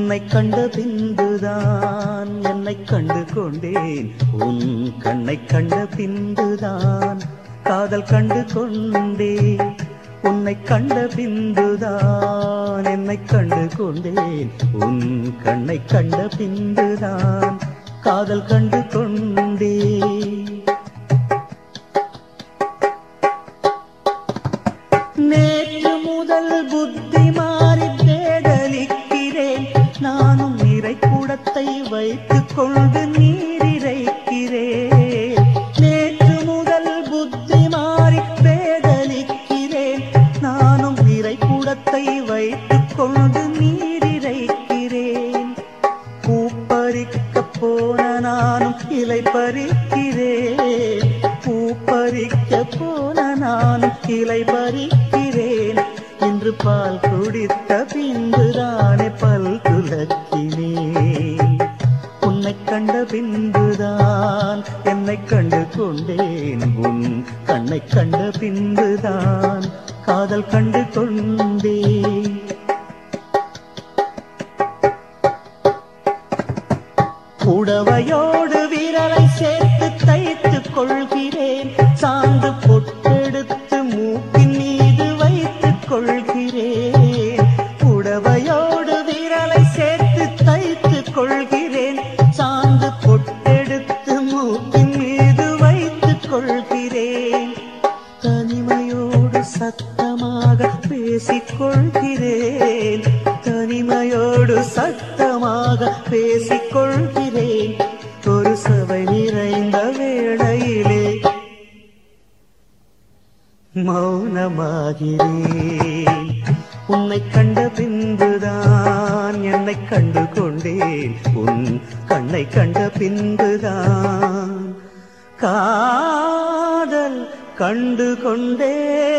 உன்னை கண்ட பின்புதான் என்னை கண்டு கொண்டேன் உன் கண்ணை கண்ட பின்புதான் காதல் கண்டு கொண்டேன் உன்னை கண்ட பின்புதான் என்னை கண்டு கொண்டேன் உன் கண்ணை கண்ட பின்புதான் காதல் கண்டு கொண்டேன் நேற்று முதல் புத்தி மாறி தேடலிக்கிறேன் நானும் நிறை குடத்தை வைத்துக் கொண்டு நீரிரைக்கிறேன் நேற்று முதல் புத்தி மாறி தேடலிக்கிறேன் நானும் நிறை குடத்தை வைத்துக் கொண்டு நீரிரைக்கிறேன் பூ பறிக்க போன நானும் இலை பறிக்கிறேன் பூ பறிக்க போன நானும் இலை பறிக்கிறேன் இன்று பால் குடித்த பின்புதானே பல் துலக்கினேன் உன்னை கண்ட பின்புதான் என்னை கண்டு கொண்டேன் உன் கண்ணை கண்ட பின்புதான் காதல் கண்டு கொண்டேன் புடவையோடு விரலை சேர்த்து தைத்துக் கொள்கிறேன் சாந்து பொட்டெடுத்து மூக்கின் மீது வைத்துக் கொள்கிறேன் புடவையோடு விரலை சேர்த்து தைத்துக் கொள்கிறேன் சாந்து பொட்டெடுத்து மூக்கின் மீது வைத்துக் கொள்கிறேன் தனிமையோடு சத்தமாக பேசிக் கொள்கிறேன் தனிமையோடு சத்தமாக பேசிக் கொள்கிறேன் ஒரு சபை நிறைந்த வேளையிலே மௌனமாகிறேன் உன்னை கண்ட பின்புதான் என்னை கண்டு கொண்டேன் உன் கண்ணை கண்ட பின்புதான் காதல் கண்டு கொண்டேன்